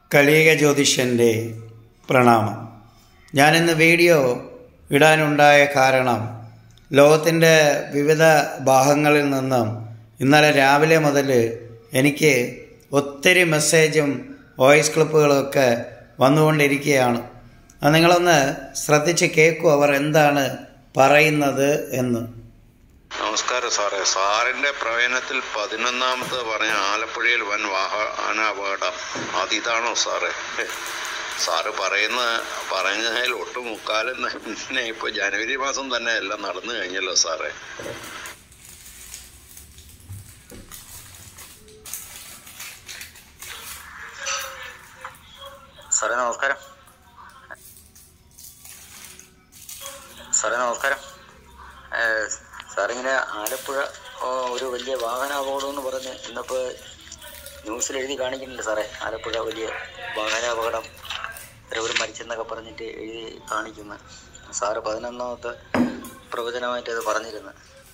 കലിക ജ്യോതിഷൻ്റെ പ്രണാമം ഞാനിന്ന് വീഡിയോ ഇടാനുണ്ടായ കാരണം ലോകത്തിൻ്റെ വിവിധ ഭാഗങ്ങളിൽ നിന്നും ഇന്നലെ രാവിലെ മുതൽ എനിക്ക് ഒത്തിരി മെസ്സേജും വോയിസ് ക്ലിപ്പുകളൊക്കെ വന്നുകൊണ്ടിരിക്കുകയാണ് അത് നിങ്ങളൊന്ന് ശ്രദ്ധിച്ച് കേൾക്കൂ അവർ എന്താണ് പറയുന്നത് എന്ന് നമസ്കാരം സാറേ സാറിന്റെ പ്രവചനത്തിൽ പതിനൊന്നാമത് പറഞ്ഞ ആലപ്പുഴയിൽ വൻ വാഹന അപകടം അതിതാണോ സാറേ സാറ് പറയുന്ന പറഞ്ഞതിൽ ഒട്ടും മുക്കാലും തന്നെ ഇപ്പൊ ജനുവരി മാസം തന്നെ എല്ലാം നടന്നു കഴിഞ്ഞല്ലോ സാറേ സാറേ നമസ്കാരം സാറേ നമസ്കാരം ഏഹ് സാറിങ്ങനെ ആലപ്പുഴ ഓ, ഒരു വലിയ വാഹനാപകടം എന്ന് പറഞ്ഞ് ഇന്നിപ്പോൾ ന്യൂസിൽ എഴുതി കാണിക്കുന്നുണ്ട് സാറേ ആലപ്പുഴ വലിയ വാഹനാപകടം ഒരു മരിച്ചെന്നൊക്കെ പറഞ്ഞിട്ട് എഴുതി കാണിക്കുന്നു സാറ് പതിനൊന്നാമത്തെ പ്രവചനമായിട്ട് അത് പറഞ്ഞിരുന്നു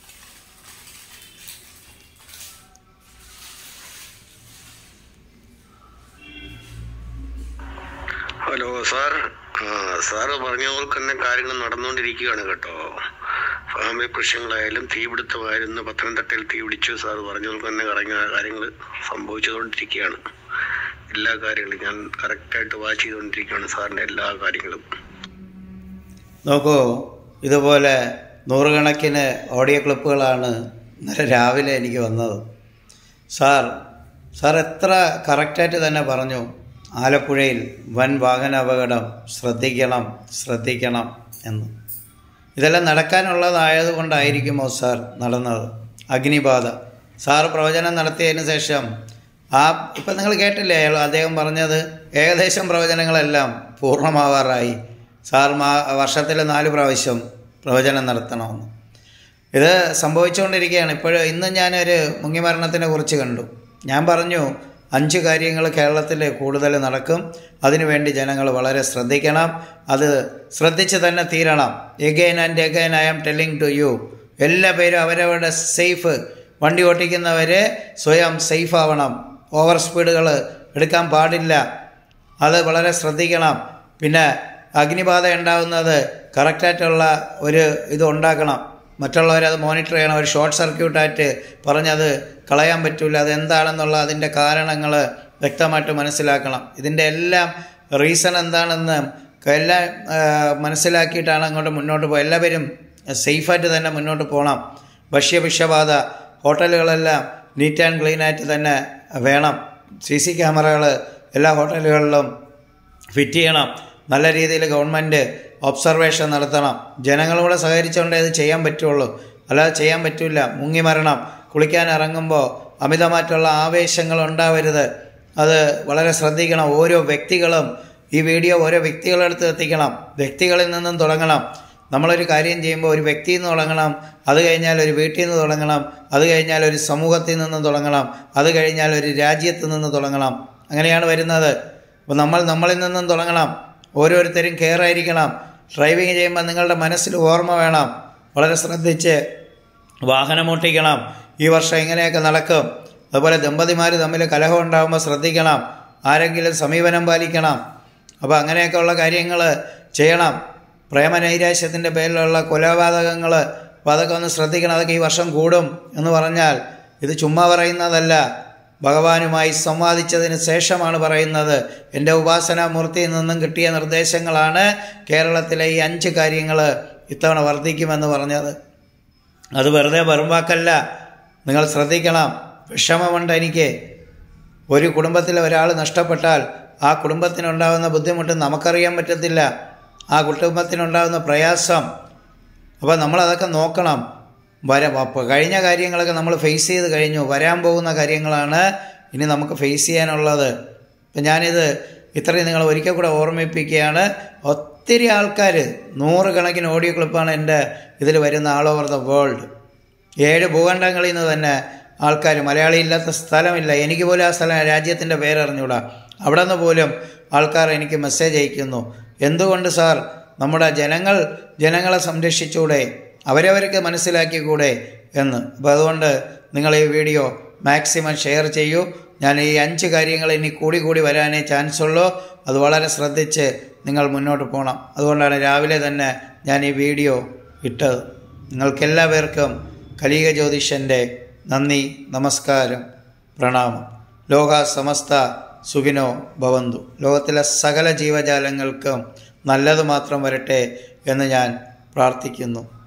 ഹലോ സാർ ആ സാറ് പറഞ്ഞ പോലെ തന്നെ കാര്യങ്ങൾ നടന്നുകൊണ്ടിരിക്കുകയാണ് കേട്ടോ ഫാമിലി പ്രശ്നങ്ങളായാലും തീപിടുത്തമായിരുന്നു പത്തനംതിട്ടയിൽ തീപിടിച്ചു സാർ പറഞ്ഞ പോലെ തന്നെ കറങ്ങിയ കാര്യങ്ങൾ സംഭവിച്ചുകൊണ്ടിരിക്കുകയാണ് എല്ലാ കാര്യങ്ങളും ഞാൻ കറക്റ്റായിട്ട് വാച്ച് ചെയ്തുകൊണ്ടിരിക്കുകയാണ് സാറിൻ്റെ എല്ലാ കാര്യങ്ങളും നോക്കൂ ഇതുപോലെ നൂറുകണക്കിന് ഓഡിയോ ക്ലിപ്പുകളാണ് ഇന്നലെ രാവിലെ എനിക്ക് വന്നത് സാർ സാർ എത്ര കറക്റ്റായിട്ട് തന്നെ പറഞ്ഞു ആലപ്പുഴയിൽ വൻ വാഹന അപകടം ശ്രദ്ധിക്കണം ശ്രദ്ധിക്കണം എന്ന് ഇതെല്ലാം നടക്കാനുള്ളതായത് കൊണ്ടായിരിക്കുമോ സാർ നടന്നത് അഗ്നിബാധ സാർ പ്രവചനം നടത്തിയതിന് ശേഷം ആ ഇപ്പം നിങ്ങൾ കേട്ടില്ലേ അയാൾ അദ്ദേഹം പറഞ്ഞത് ഏകദേശം പ്രവചനങ്ങളെല്ലാം പൂർണ്ണമാവാറായി സാർ മാ വർഷത്തിൽ നാല് പ്രാവശ്യം പ്രവചനം നടത്തണമെന്ന് ഇത് സംഭവിച്ചുകൊണ്ടിരിക്കുകയാണ് ഇപ്പോഴും ഇന്ന് ഞാനൊരു മുങ്ങിമരണത്തിനെ കുറിച്ച് കണ്ടു ഞാൻ പറഞ്ഞു അഞ്ച് കാര്യങ്ങൾ കേരളത്തിൽ കൂടുതൽ നടക്കും അതിനുവേണ്ടി ജനങ്ങൾ വളരെ ശ്രദ്ധിക്കണം അത് ശ്രദ്ധിച്ച് തന്നെ തീരണം again and again I am telling to you എല്ലാ പേരും അവരവരുടെ സേഫ് വണ്ടി ഓട്ടിക്കുന്നവർ സ്വയം സേഫ് ആവണം ഓവർ സ്പീഡുകൾ എടുക്കാൻ പാടില്ല അത് വളരെ ശ്രദ്ധിക്കണം പിന്നെ അഗ്നിബാധ ഉണ്ടാകുന്നത് കറക്റ്റായിട്ടുള്ള ഒരു ഇത് ഉണ്ടാക്കണം മറ്റുള്ളവരത് മോണിറ്റർ ചെയ്യണം ഒരു ഷോർട്ട് സർക്യൂട്ടായിട്ട് പറഞ്ഞത് കളയാൻ പറ്റില്ല അതെന്താണെന്നുള്ള അതിൻ്റെ കാരണങ്ങൾ വ്യക്തമായിട്ട് മനസ്സിലാക്കണം ഇതിൻ്റെ എല്ലാം റീസൺ എന്താണെന്ന് എല്ലാം ആ, മനസ്സിലാക്കിയിട്ടാണ് അങ്ങോട്ട് മുന്നോട്ട് പോകുക എല്ലാവരും സേഫായിട്ട് തന്നെ മുന്നോട്ട് പോകണം ഭക്ഷ്യവിഷബാധ ഹോട്ടലുകളെല്ലാം നീറ്റ് ആൻഡ് ക്ലീൻ ആയിട്ട് തന്നെ വേണം സി സി ക്യാമറകൾ എല്ലാ ഹോട്ടലുകളിലും ഫിറ്റ് ചെയ്യണം നല്ല രീതിയിൽ ഗവൺമെൻറ് ഒബ്സർവേഷൻ നടത്തണം ജനങ്ങളൂടെ സഹകരിച്ചുകൊണ്ടേ ഇത് ചെയ്യാൻ പറ്റുള്ളൂ അല്ലാതെ ചെയ്യാൻ പറ്റില്ല മുങ്ങി മരണം കുളിക്കാൻ ഇറങ്ങുമ്പോൾ അമിതമായിട്ടുള്ള ആവേശങ്ങൾ ഉണ്ടാവരുത് അത് വളരെ ശ്രദ്ധിക്കണം ഓരോ വ്യക്തികളും ഈ വീഡിയോ ഓരോ വ്യക്തികളെടുത്ത് എത്തിക്കണം വ്യക്തികളിൽ നിന്നും തുടങ്ങണം നമ്മളൊരു കാര്യം ചെയ്യുമ്പോൾ ഒരു വ്യക്തിയിൽ നിന്ന് തുടങ്ങണം അത് കഴിഞ്ഞാൽ ഒരു വീട്ടിൽ നിന്ന് തുടങ്ങണം അത് കഴിഞ്ഞാൽ ഒരു സമൂഹത്തിൽ നിന്ന് തുടങ്ങണം അത് കഴിഞ്ഞാൽ ഒരു രാജ്യത്ത് നിന്ന് തുടങ്ങണം അങ്ങനെയാണ് വരുന്നത് അപ്പോൾ നമ്മൾ നമ്മളിൽ നിന്നും തുടങ്ങണം ഓരോരുത്തരും കെയർ ആയിരിക്കണം ഡ്രൈവിംഗ് ചെയ്യുമ്പോൾ നിങ്ങളുടെ മനസ്സിൽ ഓർമ്മ വേണം വളരെ ശ്രദ്ധിച്ച് വാഹനം ഓട്ടിക്കണം ഈ വർഷം എങ്ങനെയൊക്കെ നടക്കും അതുപോലെ ദമ്പതിമാർ തമ്മിൽ കലഹം ഉണ്ടാകുമ്പോൾ ശ്രദ്ധിക്കണം ആരെങ്കിലും സമീപനം പാലിക്കണം അപ്പോൾ അങ്ങനെയൊക്കെ ഉള്ള കാര്യങ്ങൾ ചെയ്യണം പ്രേമനൈരാശ്യത്തിൻ്റെ പേരിലുള്ള കൊലപാതകങ്ങൾ അപ്പോൾ അതൊക്കെ ഒന്ന് ശ്രദ്ധിക്കണം അതൊക്കെ ഈ വർഷം കൂടും എന്ന് പറഞ്ഞാൽ ഇത് ചുമ്മാ പറയുന്നതല്ല ഭഗവാനുമായി സംവാദിച്ചതിന് ശേഷമാണ് പറയുന്നത് എൻ്റെ ഉപാസനാമൂർത്തിയിൽ നിന്നും കിട്ടിയ നിർദ്ദേശങ്ങളാണ് കേരളത്തിലെ ഈ അഞ്ച് കാര്യങ്ങൾ ഇത്തവണ വർദ്ധിക്കുമെന്ന് പറഞ്ഞത് അത് വെറുതെ വെറുമ്പാക്കല്ല നിങ്ങൾ ശ്രദ്ധിക്കണം വിഷമമുണ്ട് എനിക്ക് ഒരു കുടുംബത്തിലെ ഒരാൾ നഷ്ടപ്പെട്ടാൽ ആ കുടുംബത്തിനുണ്ടാകുന്ന ബുദ്ധിമുട്ട് നമുക്കറിയാൻ പറ്റത്തില്ല ആ കുടുംബത്തിനുണ്ടാകുന്ന പ്രയാസം അപ്പോൾ നമ്മളതൊക്കെ നോക്കണം വര വ- കഴിഞ്ഞ കാര്യങ്ങളൊക്കെ നമ്മൾ ഫേസ് ചെയ്ത് കഴിഞ്ഞു വരാൻ പോകുന്ന കാര്യങ്ങളാണ് ഇനി നമുക്ക് ഫേസ് ചെയ്യാനുള്ളത് ഇപ്പം ഞാനിത് ഇത്രയും നിങ്ങൾ ഒരിക്കൽ കൂടെ ഓർമ്മിപ്പിക്കുകയാണ് ഒത്തിരി ആൾക്കാർ നൂറുകണക്കിന് ഓഡിയോ ക്ലിപ്പാണ് എൻ്റെ ഇതിൽ വരുന്ന ആൾ ഓവർ ദ വേൾഡ് ഏഴ് ഭൂഖണ്ഡങ്ങളിൽ നിന്ന് തന്നെ ആൾക്കാർ മലയാളി ഇല്ലാത്ത സ്ഥലമില്ല എനിക്ക് പോലും ആ സ്ഥലം രാജ്യത്തിൻ്റെ പേരറിഞ്ഞൂടാ അവിടെ നിന്ന് പോലും ആൾക്കാർ എനിക്ക് മെസ്സേജ് അയക്കുന്നു എന്തുകൊണ്ട് സാർ നമ്മുടെ ജനങ്ങൾ ജനങ്ങളെ സംരക്ഷിച്ചൂടെ അവരവർക്ക് മനസ്സിലാക്കിക്കൂടെ എന്ന് അപ്പോൾ അതുകൊണ്ട് നിങ്ങൾ ഈ വീഡിയോ മാക്സിമം ഷെയർ ചെയ്യൂ ഞാൻ ഈ അഞ്ച് കാര്യങ്ങൾ ഇനി കൂടി കൂടി വരാനേ ചാൻസ് ഉള്ളൂ അത് വളരെ ശ്രദ്ധിച്ച് നിങ്ങൾ മുന്നോട്ട് പോകണം അതുകൊണ്ടാണ് രാവിലെ തന്നെ ഞാൻ ഈ വീഡിയോ ഇട്ടത് നിങ്ങൾക്കെല്ലാവർക്കും കലിക ജ്യോതിഷൻ്റെ നന്ദി നമസ്കാരം പ്രണാമം ലോക സമസ്ത സുഖിനോ ഭവന്തു ലോകത്തിലെ സകല ജീവജാലങ്ങൾക്കും നല്ലത് മാത്രം വരട്ടെ എന്ന് ഞാൻ പ്രാർത്ഥിക്കുന്നു